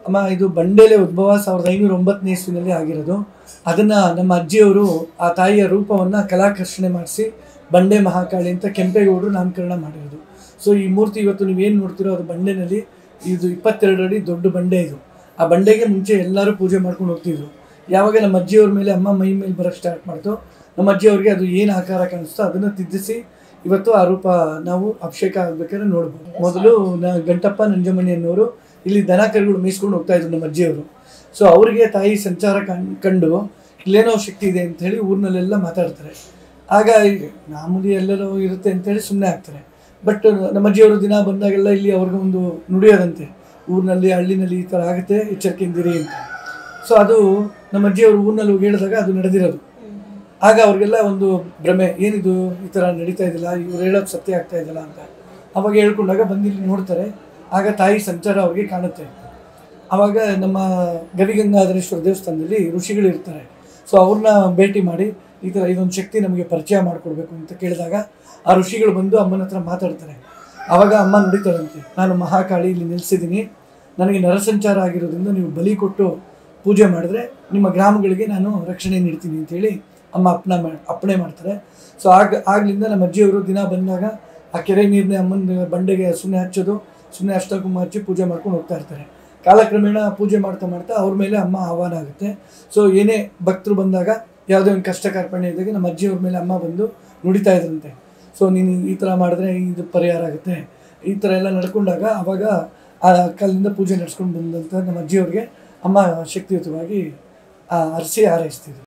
ಅಮ್ಮ ಇದು ಬಂಡೇಲೆ ಉದ್ಭವ ಸಾವಿರದ ಐನೂರ ಒಂಬತ್ತನೇ ಇಸ್ವಿನಲ್ಲಿ ಆಗಿರೋದು ಅದನ್ನು ನಮ್ಮ ಅಜ್ಜಿಯವರು ಆ ತಾಯಿಯ ರೂಪವನ್ನು ಕಲಾಕರ್ಷಣೆ ಮಾಡಿಸಿ ಬಂಡೆ ಮಹಾಕಾಳಿ ಅಂತ ಕೆಂಪೇಗೌಡರು ನಾಮಕರಣ ಮಾಡಿರೋದು ಸೊ ಈ ಮೂರ್ತಿ ಇವತ್ತು ನೀವೇನು ನೋಡ್ತಿರೋ ಅದು ಬಂಡೆನಲ್ಲಿ ಇದು ಇಪ್ಪತ್ತೆರಡು ಅಡಿ ದೊಡ್ಡ ಬಂಡೆ ಇದು ಆ ಬಂಡೆಗೆ ಮುಂಚೆ ಎಲ್ಲರೂ ಪೂಜೆ ಮಾಡ್ಕೊಂಡು ಹೋಗ್ತಿದ್ರು ಯಾವಾಗ ನಮ್ಮ ಅಜ್ಜಿಯವ್ರ ಮೇಲೆ ಅಮ್ಮ ಮೈ ಮೇಲೆ ಬರೋಕ್ಕೆ ಸ್ಟಾರ್ಟ್ ಮಾಡ್ತು ನಮ್ಮ ಅಜ್ಜಿಯವ್ರಿಗೆ ಅದು ಏನು ಆಕಾರ ಕಾಣಿಸ್ತೋ ಅದನ್ನು ತಿದ್ದಿಸಿ ಇವತ್ತು ಆ ರೂಪ ನಾವು ಅಭಿಷೇಕ ಆಗ್ಬೇಕಾದ್ರೆ ನೋಡ್ಬೋದು ಮೊದಲು ನ ಗಂಟಪ್ಪ ನಂಜಮಣಿ ಅನ್ನೋರು ಇಲ್ಲಿ ದನ ಕರುಗಳು ಮೇಯಿಸ್ಕೊಂಡು ಹೋಗ್ತಾ ಇದ್ರು ನಮ್ಮ ಅಜ್ಜಿಯವರು ಸೊ ಅವರಿಗೆ ತಾಯಿ ಸಂಚಾರ ಕಣ್ ಕಂಡು ಇಲ್ಲೇನೋ ಶಕ್ತಿ ಇದೆ ಅಂತ ಹೇಳಿ ಊರಿನಲ್ಲೆಲ್ಲ ಮಾತಾಡ್ತಾರೆ ಆಗ ಈ ಮಾಮೂಲಿ ಎಲ್ಲರೂ ಇರುತ್ತೆ ಅಂತೇಳಿ ಸುಮ್ಮನೆ ಆಗ್ತಾರೆ ಬಟ್ ನಮ್ಮ ಅಜ್ಜಿಯವರು ದಿನ ಬಂದಾಗೆಲ್ಲ ಇಲ್ಲಿ ಅವ್ರಿಗೆ ಒಂದು ನುಡಿಯೋದಂತೆ ಊರಿನಲ್ಲಿ ಹಳ್ಳಿನಲ್ಲಿ ಈ ಥರ ಆಗುತ್ತೆ ಎಚ್ಚರಿಕೆಯಿಂದಿರಿ ಅಂತ ಸೊ ಅದು ನಮ್ಮ ಅಜ್ಜಿಯವರು ಊರಿನಲ್ಲಿ ಹೋಗಿ ಹೇಳಿದಾಗ ಅದು ನಡೆದಿರೋದು ಆಗ ಅವ್ರಿಗೆಲ್ಲ ಒಂದು ಭ್ರಮೆ ಏನಿದು ಈ ಥರ ನಡೀತಾ ಇದ್ದಿಲ್ಲ ಇವ್ರು ಹೇಳೋದು ಸತ್ಯ ಆಗ್ತಾ ಇದ್ದಿಲ್ಲ ಅಂತ ಅವಾಗ ಹೇಳ್ಕೊಂಡಾಗ ಬಂದು ಇಲ್ಲಿ ನೋಡ್ತಾರೆ ಆಗ ತಾಯಿ ಸಂಚಾರ ಅವ್ರಿಗೆ ಕಾಣುತ್ತೆ ಆವಾಗ ನಮ್ಮ ಗವಿಗಂಗಾಧರೇಶ್ವರ ದೇವಸ್ಥಾನದಲ್ಲಿ ಋಷಿಗಳು ಇರ್ತಾರೆ ಸೊ ಅವ್ರನ್ನ ಭೇಟಿ ಮಾಡಿ ಈ ಥರ ಇದೊಂದು ಶಕ್ತಿ ನಮಗೆ ಪರಿಚಯ ಮಾಡಿಕೊಡ್ಬೇಕು ಅಂತ ಕೇಳಿದಾಗ ಆ ಋಷಿಗಳು ಬಂದು ಅಮ್ಮನ ಹತ್ರ ಮಾತಾಡ್ತಾರೆ ಆವಾಗ ಅಮ್ಮ ನುಡಿತಾರಂತೆ ನಾನು ಮಹಾಕಾಳಿ ಇಲ್ಲಿ ನಿಲ್ಲಿಸಿದ್ದೀನಿ ನನಗೆ ನರಸಂಚಾರ ಆಗಿರೋದ್ರಿಂದ ನೀವು ಬಲಿ ಕೊಟ್ಟು ಪೂಜೆ ಮಾಡಿದ್ರೆ ನಿಮ್ಮ ಗ್ರಾಮಗಳಿಗೆ ನಾನು ರಕ್ಷಣೆ ನೀಡ್ತೀನಿ ಅಂತೇಳಿ ಅಮ್ಮ ಅಪ್ಪನ ಮಾಡಿ ಅಪ್ಪಣೆ ಮಾಡ್ತಾರೆ ಸೊ ಆಗ ಆಗ್ಲಿಂದ ನಮ್ಮ ಅಜ್ಜಿಯವರು ದಿನ ಬಂದಾಗ ಆ ಕೆರೆ ನೀರನ್ನೇ ಅಮ್ಮನ ಬಂಡೆಗೆ ಸುಮ್ಮನೆ ಹಚ್ಚೋದು ಸುಮ್ಮನೆ ಅಷ್ಟಕುಂಭ ಹಚ್ಚಿ ಪೂಜೆ ಮಾಡ್ಕೊಂಡು ಹೋಗ್ತಾ ಇರ್ತಾರೆ ಕಾಲಕ್ರಮೇಣ ಪೂಜೆ ಮಾಡ್ತಾ ಮಾಡ್ತಾ ಅವ್ರ ಮೇಲೆ ಅಮ್ಮ ಆಹ್ವಾನ ಆಗುತ್ತೆ ಸೊ ಏನೇ ಭಕ್ತರು ಬಂದಾಗ ಯಾವುದೇ ಒಂದು ಕಷ್ಟ ಕಾರ್ಪಣ್ಯ ಇದ್ದಾಗ ನಮ್ಮ ಅಜ್ಜಿಯವ್ರ ಮೇಲೆ ಅಮ್ಮ ಬಂದು ನುಡಿತಾ ಇದ್ರಂತೆ ಸೊ ನೀನು ಈ ಥರ ಮಾಡಿದ್ರೆ ಇದು ಪರಿಹಾರ ಆಗುತ್ತೆ ಈ ಥರ ಎಲ್ಲ ನಡ್ಕೊಂಡಾಗ ಅವಾಗ ಆ ಕಾಲದಿಂದ ಪೂಜೆ ನಡ್ಸ್ಕೊಂಡು ಬಂದಂಥ ನಮ್ಮ ಅಜ್ಜಿಯವ್ರಿಗೆ ಅಮ್ಮ ಶಕ್ತಿಯುತವಾಗಿ ಆ, ಹರಿಸಿ ಹಾರೈಸ್ತಿದ್ರು